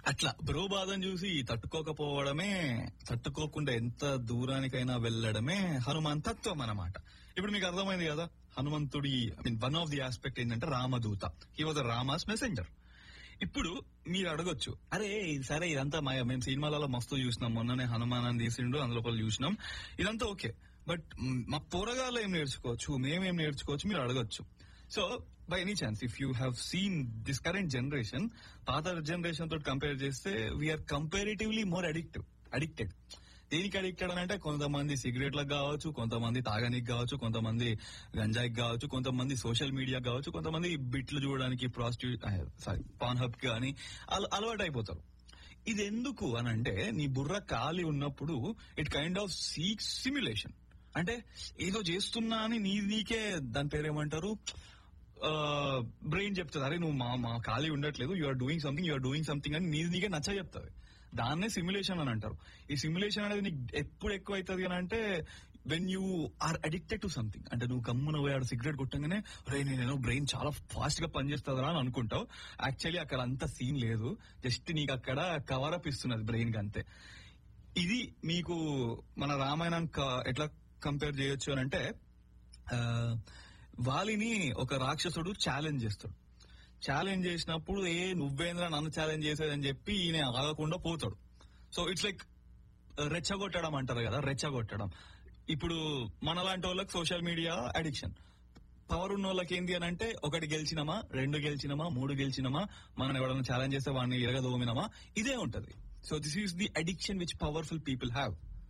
అట్లా బ్రో బాధను చూసి తట్టుకోకపోవడమే తట్టుకోకుండా ఎంత దూరానికైనా వెళ్ళడమే హనుమాన్ తత్వం అన్నమాట ఇప్పుడు మీకు అర్థమైంది కదా హనుమంతుడి I mean one of the aspect ఏంటంటే రామదూత హీ వాజ్ రామాస్ మెసెంజర్ ఇప్పుడు మీరు అడగొచ్చు అరే ఇది సరే ఇదంతా మా మేము సినిమాలలో మస్తు చూసినాం మొన్ననే హనుమాన్ తీసిండు అందులో చూసినాం ఇదంతా ఓకే బట్ మా పోరగాళ్ళు ఏం నేర్చుకోవచ్చు మేమేం నేర్చుకోవచ్చు మీరు అడగొచ్చు so by any chance if you have seen this current generation పాత జనరేషన్ తోటి కంపేర్ చేస్తే we are comparatively more addictive addicted దేనికి అడిక్టెడ్ అని అంటే కొంతమంది సిగరెట్లకు కావచ్చు కొంతమంది తాగనికి కావచ్చు కొంతమంది గంజాయికి కావచ్చు కొంతమంది సోషల్ మీడియా కావచ్చు కొంతమంది బిట్లు చూడడానికి ప్రాస్టిట్యూట్ సారీ పాన్ హబ్ కానీ అలవాటు అయిపోతారు ఇది ఎందుకు అని అంటే నీ బుర్ర ఖాళీ ఉన్నప్పుడు it kind of seek simulation అంటే ఏదో చేస్తున్నా అని నీ నీకే దాని పేరేమంటారు బ్రెయిన్ చెప్తుంది అరే నువ్వు మా మా ఖాళీ ఉండట్లేదు you are doing something you are doing something అని నీది నీకే నచ్చ చెప్తుంది దాన్నే సిమ్యులేషన్ అని అంటారు ఈ సిమ్యులేషన్ అనేది నీకు ఎప్పుడు ఎక్కువ అవుతుంది అని అంటే when you are addicted to something అంటే నువ్వు గమ్మున పోయాడు సిగరెట్ కొట్టంగానే రే నేను బ్రెయిన్ చాలా ఫాస్ట్ గా పనిచేస్తుందా అని అనుకుంటావు యాక్చువల్లీ అక్కడ అంత సీన్ లేదు జస్ట్ నీకు అక్కడ కవర్ అప్ ఇస్తున్నది బ్రెయిన్ కి అంతే ఇది మీకు మన రామాయణాన్ని క- ఎట్లా కంపేర్ చేయొచ్చు అని అంటే ఆ, వాలిని ఒక రాక్షసుడు ఛాలెంజ్ చేస్తాడు ఛాలెంజ్ చేసినప్పుడు ఏ నువ్వేంద్ర నన్ను ఛాలెంజ్ చేసేదని చెప్పి ఈయన ఆగకుండా పోతాడు సో ఇట్స్ లైక్ రెచ్చగొట్టడం అంటారు కదా రెచ్చగొట్టడం ఇప్పుడు మనలాంటి వాళ్ళకి సోషల్ మీడియా అడిక్షన్ పవర్ ఉన్న వాళ్ళకి ఏంటి అని అంటే ఒకటి గెలిచినమా రెండు గెలిచినమా మూడు గెలిచినమా మనం ఎవరైనా ఛాలెంజ్ చేస్తే వాడిని ఎరగదోమినమా ఇదే ఉంటది so this is the addiction which powerful people have